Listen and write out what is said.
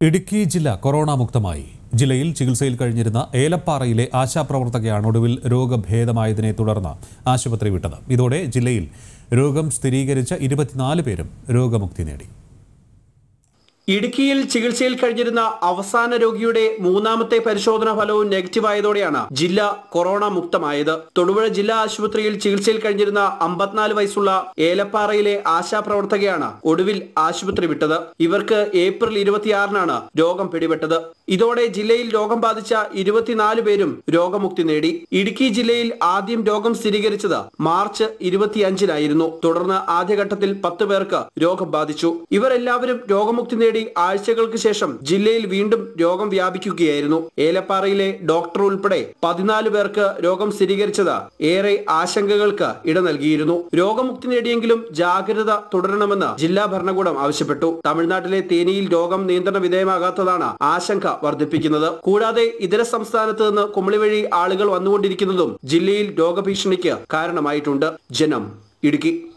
ഇടുക്കി ജില്ല കൊറോണ മുക്തമായി ജില്ലയിൽ ചികിത്സയിൽ കഴിഞ്ഞിരുന്ന ഏലപ്പാറയിലെ ആശാപ്രവർത്തകയാണ് ഒടുവിൽ രോഗഭേദമായതിനെ തുടർന്ന് ആശുപത്രി വിട്ടത് ഇതോടെ ജില്ലയിൽ രോഗം സ്ഥിരീകരിച്ച ഇരുപത്തിനാല് പേരും രോഗമുക്തി നേടി ഇടുക്കിയിൽ ചികിത്സയിൽ കഴിഞ്ഞിരുന്ന അവസാന രോഗിയുടെ മൂന്നാമത്തെ പരിശോധനാ ഫലവും നെഗറ്റീവ് ആയതോടെയാണ് ജില്ല കൊറോണ മുക്തമായത് തൊടുപുഴ ജില്ലാ ആശുപത്രിയിൽ ചികിത്സയിൽ കഴിഞ്ഞിരുന്ന അമ്പത്തിനാല് വയസ്സുള്ള ഏലപ്പാറയിലെ ആശാപ്രവർത്തകയാണ് ഒടുവിൽ ആശുപത്രി വിട്ടത് ഇവർക്ക് ഏപ്രിൽ ഇരുപത്തിയാറിനാണ് രോഗം പിടിപെട്ടത് ഇതോടെ ജില്ലയിൽ രോഗം ബാധിച്ച ഇരുപത്തിനാല് പേരും രോഗമുക്തി നേടി ഇടുക്കി ജില്ലയിൽ ആദ്യം രോഗം സ്ഥിരീകരിച്ചത് മാർച്ച് ഇരുപത്തിയഞ്ചിനായിരുന്നു തുടർന്ന് ആദ്യഘട്ടത്തിൽ പത്ത് പേർക്ക് രോഗം ബാധിച്ചു ഇവർ എല്ലാവരും രോഗമുക്തി നേടി ആഴ്ചകൾക്ക് ശേഷം ജില്ലയിൽ വീണ്ടും രോഗം വ്യാപിക്കുകയായിരുന്നു ഏലപ്പാറയിലെ ഡോക്ടർ ഉൾപ്പെടെ പതിനാല് പേർക്ക് രോഗം സ്ഥിരീകരിച്ചത് ഏറെ ആശങ്കകൾക്ക് ഇട നൽകിയിരുന്നു രോഗമുക്തി നേടിയെങ്കിലും ജാഗ്രത തുടരണമെന്ന് ജില്ലാ ഭരണകൂടം ആവശ്യപ്പെട്ടു തമിഴ്നാട്ടിലെ തേനിയിൽ രോഗം നിയന്ത്രണ വിധേയമാകാത്തതാണ് ആശങ്ക വർദ്ധിപ്പിക്കുന്നത് കൂടാതെ ഇതര സംസ്ഥാനത്ത് നിന്ന് കുമളി വഴി ആളുകൾ വന്നുകൊണ്ടിരിക്കുന്നതും ജില്ലയിൽ രോഗഭീഷണിക്ക് കാരണമായിട്ടുണ്ട് ജനം ഇടുക്കി